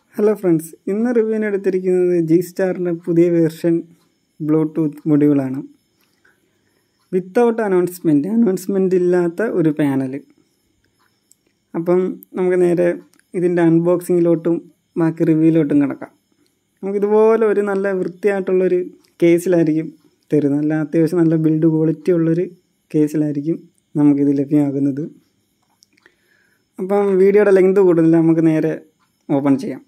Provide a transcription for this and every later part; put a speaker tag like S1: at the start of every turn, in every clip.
S1: hello friends ഇന്ന് റിവ്യൂവിന് എടുത്തിരിക്കുന്നത് G സ്റ്റാറിൻ്റെ പുതിയ വേർഷൻ ബ്ലൂടൂത്ത് മൊഡ്യൂളാണ് വിത്തൗട്ട് അനൗൺസ്മെൻറ്റ് അനൗൺസ്മെൻ്റ് ഇല്ലാത്ത ഒരു പാനൽ അപ്പം നമുക്ക് നേരെ ഇതിൻ്റെ അൺബോക്സിങ്ങിലോട്ടും ബാക്കി റിവ്യൂയിലോട്ടും കിടക്കാം നമുക്കിതുപോലെ ഒരു നല്ല വൃത്തിയായിട്ടുള്ളൊരു കേസിലായിരിക്കും തരുന്നത് നല്ല അത്യാവശ്യം നല്ല ബിൽഡ് ക്വാളിറ്റി ഉള്ളൊരു കേസിലായിരിക്കും നമുക്കിത് ലഭ്യമാകുന്നത് അപ്പം വീഡിയോയുടെ ലെങ്ത് കൂടുതൽ നമുക്ക് നേരെ ഓപ്പൺ ചെയ്യാം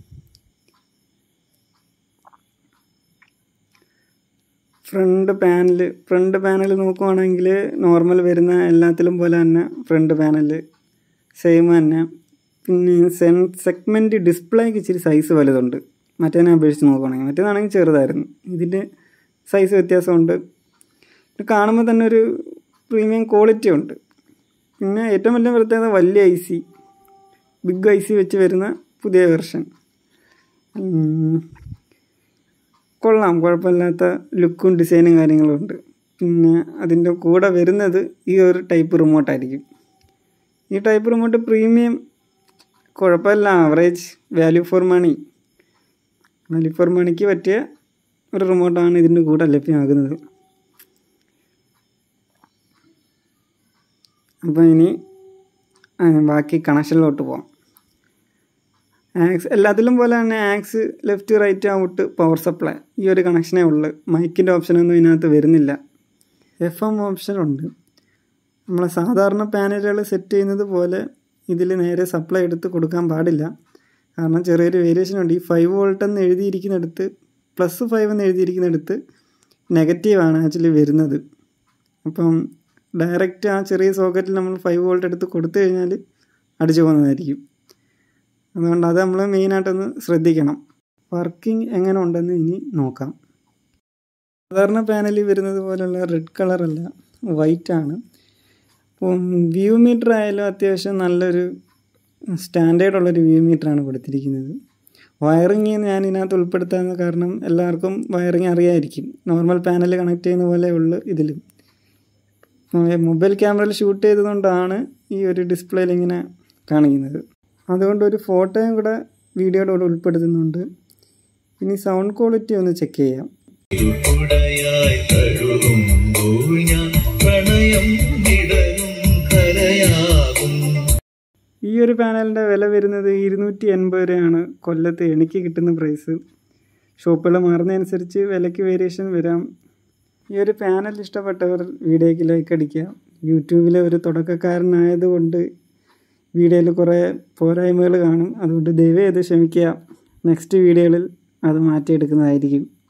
S1: ഫ്രണ്ട് പാനൽ ഫ്രണ്ട് പാനൽ നോക്കുവാണെങ്കിൽ നോർമൽ വരുന്ന എല്ലാത്തിലും പോലെ തന്നെ ഫ്രണ്ട് പാനൽ സെയിം തന്നെ പിന്നെ സെൻ സെഗ്മെൻറ്റ് ഡിസ്പ്ലേക്ക് ഇച്ചിരി സൈസ് വലുതുണ്ട് മറ്റേനെ അപേക്ഷിച്ച് നോക്കുകയാണെങ്കിൽ മറ്റേതാണെങ്കിൽ ചെറുതായിരുന്നു ഇതിൻ്റെ സൈസ് വ്യത്യാസമുണ്ട് ഇത് കാണുമ്പോൾ തന്നെ ഒരു പ്രീമിയം ക്വാളിറ്റി ഉണ്ട് പിന്നെ ഏറ്റവും വലിയ പ്രത്യേകത വലിയ I C big I C വെച്ച് വരുന്ന പുതിയ വെർഷൻ കൊള്ളാം കുഴപ്പമില്ലാത്ത ലുക്കും ഡിസൈനും കാര്യങ്ങളും ഉണ്ട് പിന്നെ അതിൻ്റെ കൂടെ വരുന്നത് ഈ ഒരു ടൈപ്പ് റിമോട്ടായിരിക്കും ഈ ടൈപ്പ് റിമോട്ട് പ്രീമിയം കുഴപ്പമില്ല average value for money value for മണിക്ക് പറ്റിയ ഒരു റിമോട്ടാണ് ഇതിൻ്റെ കൂടെ ലഭ്യമാകുന്നത് അപ്പോൾ ഇനി ബാക്കി കണക്ഷനിലോട്ട് പോകാം ആക്സ് എല്ലാത്തിലും പോലെ തന്നെ aux left right out power supply ഈ ഒരു കണക്ഷനേ ഉള്ളൂ മൈക്കിൻ്റെ ഓപ്ഷനൊന്നും ഇതിനകത്ത് വരുന്നില്ല എഫ് എം ഓപ്ഷൻ ഉണ്ട് നമ്മളെ സാധാരണ പാനലുകൾ സെറ്റ് ചെയ്യുന്നത് പോലെ ഇതിൽ നേരെ സപ്ലൈ എടുത്ത് കൊടുക്കാൻ പാടില്ല കാരണം ചെറിയൊരു വേരിയേഷൻ ഉണ്ട് ഈ ഫൈവ് വോൾട്ട് എന്ന് എഴുതിയിരിക്കുന്നിടത്ത് പ്ലസ് ഫൈവ് എന്ന് എഴുതിയിരിക്കുന്നിടത്ത് നെഗറ്റീവാണ് ആക്ച്വലി വരുന്നത് അപ്പം ഡയറക്റ്റ് ആ ചെറിയ സോക്കറ്റിൽ നമ്മൾ ഫൈവ് വോൾട്ട് എടുത്ത് കൊടുത്തു കഴിഞ്ഞാൽ അടിച്ചു പോകുന്നതായിരിക്കും അതുകൊണ്ട് അത് നമ്മൾ മെയിനായിട്ടൊന്ന് ശ്രദ്ധിക്കണം വർക്കിംഗ് എങ്ങനെ ഉണ്ടെന്ന് ഇനി നോക്കാം സാധാരണ പാനലിൽ വരുന്നത് പോലുള്ള റെഡ് കളറല്ല വൈറ്റ് ആണ് അപ്പം വ്യൂ മീറ്റർ ആയാലും അത്യാവശ്യം നല്ലൊരു സ്റ്റാൻഡേർഡ് ഉള്ളൊരു വ്യൂ മീറ്ററാണ് കൊടുത്തിരിക്കുന്നത് വയറിങ് ഞാൻ ഇതിനകത്ത് ഉൾപ്പെടുത്താൻ കാരണം എല്ലാവർക്കും വയറിങ് അറിയായിരിക്കും നോർമൽ പാനൽ കണക്ട് ചെയ്യുന്ന പോലെ ഉള്ളു ഇതിലും മൊബൈൽ ക്യാമറയിൽ ഷൂട്ട് ചെയ്തതുകൊണ്ടാണ് ഈ ഒരു ഡിസ്പ്ലേയിൽ ഇങ്ങനെ കാണിക്കുന്നത് അതുകൊണ്ട് ഒരു ഫോട്ടോയും കൂടെ വീഡിയോയുടെ കൂടെ ഉൾപ്പെടുത്തുന്നുണ്ട് ഇനി സൗണ്ട് ക്വാളിറ്റി ഒന്ന് ചെക്ക് ചെയ്യാം ഈ ഒരു പാനലിൻ്റെ വില വരുന്നത് ഇരുന്നൂറ്റി എൺപത് രൂപയാണ് കൊല്ലത്ത് എനിക്ക് കിട്ടുന്ന പ്രൈസ് ഷോപ്പുകൾ മാറുന്നതനുസരിച്ച് വിലയ്ക്ക് വേരിയേഷൻ വരാം ഈ ഒരു പാനൽ ഇഷ്ടപ്പെട്ടവർ വീഡിയോയ്ക്ക് ലൈക്ക് അടിക്കുക യൂട്യൂബിലെ ഒരു തുടക്കക്കാരനായതുകൊണ്ട് വീഡിയോയിൽ കുറേ പോരായ്മകൾ കാണും അതുകൊണ്ട് ദയവ് ചെയ്ത് ക്ഷമിക്കുക നെക്സ്റ്റ് വീഡിയോകളിൽ അത് മാറ്റിയെടുക്കുന്നതായിരിക്കും